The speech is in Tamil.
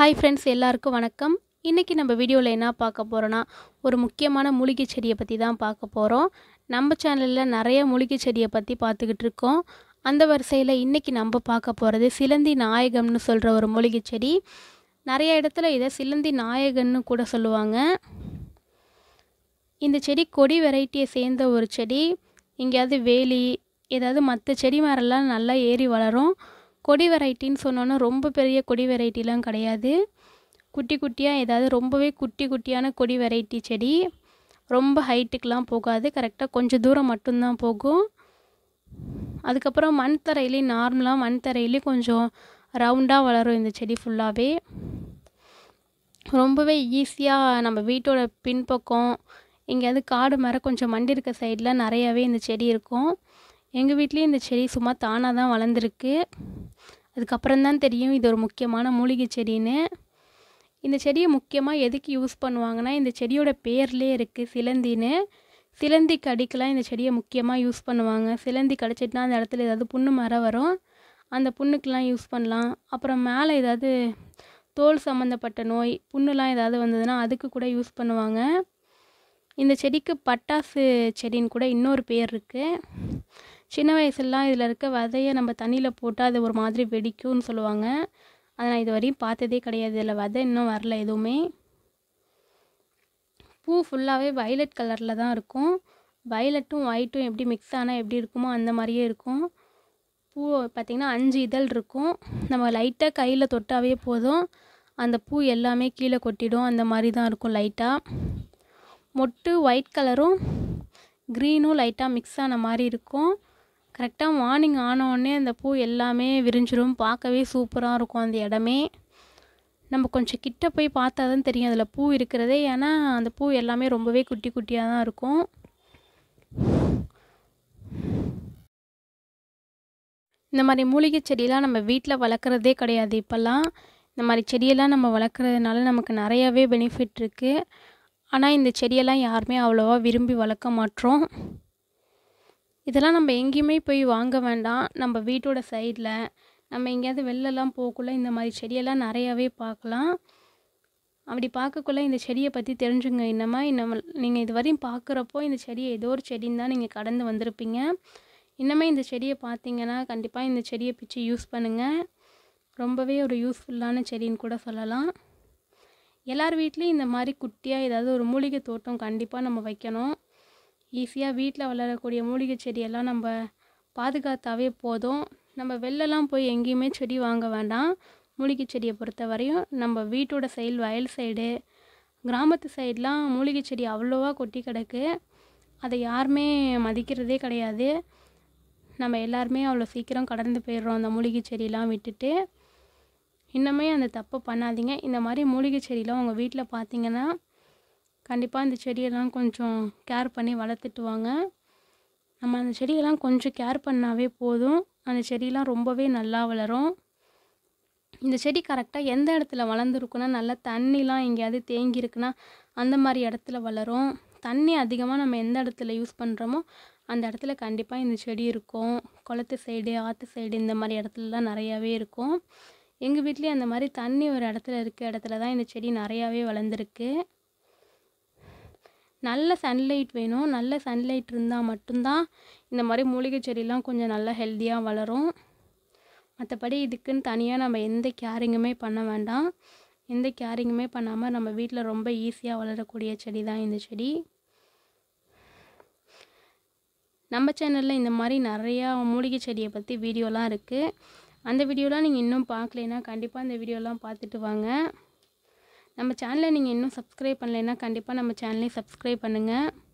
ஹாய் ஃப்ரெண்ட்ஸ் எல்லாருக்கும் வணக்கம் இன்றைக்கி நம்ம வீடியோவில் என்ன பார்க்க போகிறோன்னா ஒரு முக்கியமான மூலிகை செடியை பற்றி தான் பார்க்க போகிறோம் நம்ம சேனலில் நிறைய மூலிகை செடியை பற்றி பார்த்துக்கிட்டு இருக்கோம் அந்த வரிசையில் இன்றைக்கி நம்ம பார்க்க போகிறது சிலந்தி நாயகம்னு சொல்கிற ஒரு மூலிகை செடி நிறைய இடத்துல இதை சிலந்தி நாயகன்னு கூட சொல்லுவாங்க இந்த செடி கொடி வெரைட்டியை சேர்ந்த ஒரு செடி எங்கேயாவது வேலி ஏதாவது மற்ற செடி மரம்லாம் நல்லா ஏறி வளரும் கொடி வெரைட்டின்னு சொன்னோன்னா ரொம்ப பெரிய கொடி வெரைட்டிலாம் கிடையாது குட்டி குட்டியாக ஏதாவது ரொம்பவே குட்டி குட்டியான கொடி வெரைட்டி செடி ரொம்ப ஹைட்டுக்கெலாம் போகாது கரெக்டாக கொஞ்சம் தூரம் மட்டும்தான் போகும் அதுக்கப்புறம் மண் தரையிலையும் நார்மலாக மண் தரையிலையும் கொஞ்சம் ரவுண்டாக வளரும் இந்த செடி ஃபுல்லாகவே ரொம்பவே ஈஸியாக நம்ம வீட்டோட பின்பக்கம் எங்கேயாவது காடு மரம் கொஞ்சம் மண்டி இருக்க சைடில் நிறையாவே இந்த செடி இருக்கும் எங்கள் வீட்லேயும் இந்த செடி சும்மா தானாக தான் வளர்ந்துருக்கு அதுக்கப்புறம் தான் தெரியும் இது ஒரு முக்கியமான மூலிகை செடின்னு இந்த செடியை முக்கியமாக எதுக்கு யூஸ் பண்ணுவாங்கன்னா இந்த செடியோட பேர்லேயே இருக்குது சிலந்தின்னு சிலந்தி கடிக்கெலாம் இந்த செடியை முக்கியமாக யூஸ் பண்ணுவாங்க சிலந்தி கடிச்சிட்டுனா அந்த இடத்துல ஏதாவது புண்ணு மரம் வரும் அந்த புண்ணுக்கெலாம் யூஸ் பண்ணலாம் அப்புறம் மேலே ஏதாவது தோல் சம்மந்தப்பட்ட நோய் புண்ணுலாம் ஏதாவது வந்ததுன்னா அதுக்கு கூட யூஸ் பண்ணுவாங்க இந்த செடிக்கு பட்டாசு செடின்னு கூட இன்னொரு பேர் இருக்குது சின்ன வயசுலலாம் இதில் இருக்க விதையை நம்ம தண்ணியில் போட்டால் அது ஒரு மாதிரி வெடிக்கும்னு சொல்லுவாங்க அதை நான் இது வரையும் பார்த்ததே கிடையாது இதில் விதை இன்னும் வரல எதுவுமே பூ ஃபுல்லாகவே வயலட் கலரில் தான் இருக்கும் வயலட்டும் ஒயிட்டும் எப்படி மிக்ஸ் ஆனால் எப்படி இருக்குமோ அந்த மாதிரியே இருக்கும் பூ பார்த்திங்கன்னா அஞ்சு இதழ் இருக்கும் நம்ம லைட்டாக கையில் தொட்டாவே போதும் அந்த பூ எல்லாமே கீழே கொட்டிடும் அந்த மாதிரி தான் இருக்கும் லைட்டாக மொட்டு ஒயிட் கலரும் க்ரீனும் லைட்டாக மிக்ஸ் ஆன மாதிரி இருக்கும் கரெக்டாக மார்னிங் ஆனோடனே அந்த பூ எல்லாமே விரிஞ்சிரும் பார்க்கவே சூப்பராக இருக்கும் அந்த இடமே நம்ம கொஞ்சம் கிட்ட போய் பார்த்தா தான் தெரியும் அதில் பூ இருக்கிறதே ஏன்னா அந்த பூ எல்லாமே ரொம்பவே குட்டி குட்டியாக தான் இருக்கும் இந்த மாதிரி மூலிகை செடியெலாம் நம்ம வீட்டில் வளர்க்குறதே கிடையாது இப்போல்லாம் இந்த மாதிரி செடியெல்லாம் நம்ம வளர்க்குறதுனால நமக்கு நிறையாவே பெனிஃபிட் இருக்குது ஆனால் இந்த செடியெல்லாம் யாருமே அவ்வளோவா விரும்பி வளர்க்க மாட்டோம் இதெல்லாம் நம்ம எங்கேயுமே போய் வாங்க வேண்டாம் நம்ம வீட்டோட சைடில் நம்ம எங்கேயாவது வெளிலலாம் போகக்குள்ள இந்த மாதிரி செடியெல்லாம் நிறையாவே பார்க்கலாம் அப்படி பார்க்கக்குள்ள இந்த செடியை பற்றி தெரிஞ்சுங்க இன்னமா இன்னம நீங்கள் இது வரையும் பார்க்குறப்போ இந்த செடியை ஏதோ ஒரு செடின்னு தான் நீங்கள் கடந்து வந்திருப்பீங்க இன்னமே இந்த செடியை பார்த்தீங்கன்னா கண்டிப்பாக இந்த செடியை பிச்சு யூஸ் பண்ணுங்கள் ரொம்பவே ஒரு யூஸ்ஃபுல்லான செடின்னு கூட சொல்லலாம் எல்லார் வீட்லேயும் இந்த மாதிரி குட்டியாக ஏதாவது ஒரு மூலிகை தோட்டம் கண்டிப்பாக நம்ம வைக்கணும் ஈஸியாக வீட்டில் வளரக்கூடிய மூலிகை செடியெல்லாம் நம்ம பாதுகாத்தாவே போதும் நம்ம வெளிலலாம் போய் எங்கேயுமே செடி வாங்க வேண்டாம் மூலிகை செடியை பொறுத்த வரையும் நம்ம வீட்டோட சைடு வயல் சைடு கிராமத்து சைடெலாம் மூலிகை செடி அவ்வளோவா கொட்டி கிடக்கு அதை யாருமே மதிக்கிறதே கிடையாது நம்ம எல்லாருமே அவ்வளோ சீக்கிரம் கடந்து போயிடுறோம் அந்த மூலிகை செடியெலாம் விட்டுட்டு இன்னுமே அந்த தப்பை பண்ணாதீங்க இந்த மாதிரி மூலிகை செடியெலாம் உங்கள் வீட்டில் பார்த்தீங்கன்னா கண்டிப்பாக இந்த செடியெல்லாம் கொஞ்சம் கேர் பண்ணி வளர்த்துட்டு வாங்க நம்ம அந்த செடியெல்லாம் கொஞ்சம் கேர் பண்ணாவே போதும் அந்த செடியெலாம் ரொம்பவே நல்லா வளரும் இந்த செடி கரெக்டாக எந்த இடத்துல வளர்ந்துருக்குன்னா நல்லா தண்ணிலாம் எங்கேயாவது தேங்கியிருக்குன்னா அந்த மாதிரி இடத்துல வளரும் தண்ணி அதிகமாக நம்ம எந்த இடத்துல யூஸ் பண்ணுறோமோ அந்த இடத்துல கண்டிப்பாக இந்த செடி இருக்கும் குளத்து சைடு ஆற்று சைடு இந்த மாதிரி இடத்துலலாம் நிறையாவே இருக்கும் எங்கள் வீட்லேயும் அந்த மாதிரி தண்ணி ஒரு இடத்துல இருக்க இடத்துல தான் இந்த செடி நிறையாவே வளர்ந்துருக்கு நல்ல சன்லைட் வேணும் நல்ல சன்லைட் இருந்தால் மட்டும்தான் இந்த மாதிரி மூலிகை செடியெலாம் கொஞ்சம் நல்லா ஹெல்த்தியாக வளரும் மற்றபடி இதுக்குன்னு தனியாக நம்ம எந்த கேரிங்குமே பண்ண வேண்டாம் எந்த கேரிங்குமே பண்ணாமல் நம்ம வீட்டில் ரொம்ப ஈஸியாக வளரக்கூடிய செடி தான் இந்த செடி நம்ம சேனலில் இந்த மாதிரி நிறையா மூலிகை செடியை பற்றி வீடியோலாம் இருக்குது அந்த வீடியோலாம் நீங்கள் இன்னும் பார்க்கலைன்னா கண்டிப்பாக அந்த வீடியோலாம் பார்த்துட்டு வாங்க நம்ம சேனலை நீங்கள் இன்னும் சப்ஸ்கிரைப் பண்ணலைன்னா கண்டிப்பாக நம்ம சேனலையும் சப்ஸ்கிரைப் பண்ணுங்கள்